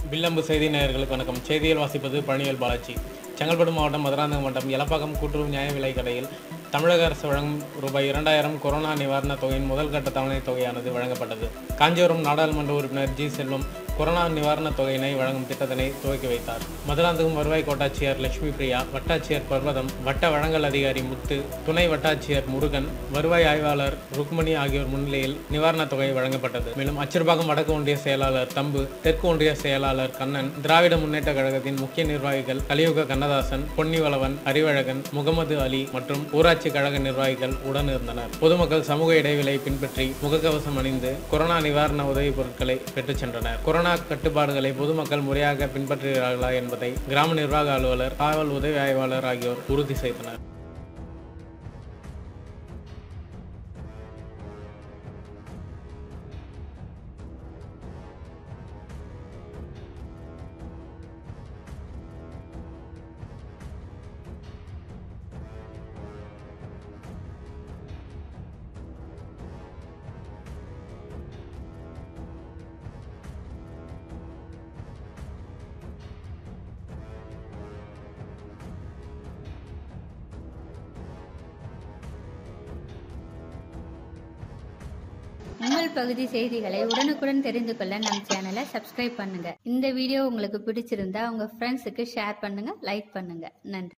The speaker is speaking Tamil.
வில்லம்பு செய்தி நேயர்களுக்கு வணக்கம் செய்தியில் வாசிப்பது பழனியல் பாலாஜி செங்கல்பட்டு மாவட்டம் மதுராந்தகம் மட்டம் எலப்பாக்கம் கூட்டுறவு நியாய விலை கடையில் தமிழக அரசு வழங்கும் ரூபாய் இரண்டாயிரம் கொரோனா நிவாரணத் தொகையின் முதல் கட்ட தவணைத் தொகையானது வழங்கப்பட்டது காஞ்சிபுரம் நாடாளுமன்ற உறுப்பினர் ஜி செல்வம் கொரோனா நிவாரணத் தொகையினை வழங்கும் திட்டத்தினை துவக்கி வைத்தார் மதுராந்தகம் வருவாய் கோட்டாட்சியர் லட்சுமி பிரியா வட்டாட்சியர் பர்வதம் வட்ட வழங்கல் அதிகாரி முத்து துணை வட்டாட்சியர் முருகன் வருவாய் ஆய்வாளர் ருக்மணி ஆகியோர் முன்னிலையில் நிவாரணத் தொகை வழங்கப்பட்டது மேலும் அச்சிறுபாக்கம் வடக்கு ஒன்றிய செயலாளர் தம்பு தெற்கு ஒன்றிய செயலாளர் கண்ணன் திராவிட முன்னேற்ற கழகத்தின் முக்கிய நிர்வாகிகள் கலியுக கண்ணதாசன் பொன்னிவளவன் அறிவழகன் முகமது அலி மற்றும் ஊராட்சி கழக நிர்வாகிகள் உடன் இருந்தனர் பொதுமக்கள் சமூக இடைவெளியை பின்பற்றி முகக்கவசம் அணிந்து கொரோனா நிவாரண உதவிப் பொருட்களை பெற்றுச் சென்றனர் கொரோனா கட்டுப்பாடுகளை பொதுமக்கள் முறையாக பின்பற்றுகிறார்களா என்பதை கிராம நிர்வாக அலுவலர் காவல் உதவி ஆய்வாளர் ஆகியோர் உறுதி செய்தனர் உங்கள் பகுதி செய்திகளை உடனுக்குடன் தெரிந்து கொள்ள நம் சேனலை சப்ஸ்கிரைப் பண்ணுங்க இந்த வீடியோ உங்களுக்கு பிடிச்சிருந்தா உங்க ஃப்ரெண்ட்ஸுக்கு ஷேர் பண்ணுங்க லைக் பண்ணுங்க நன்றி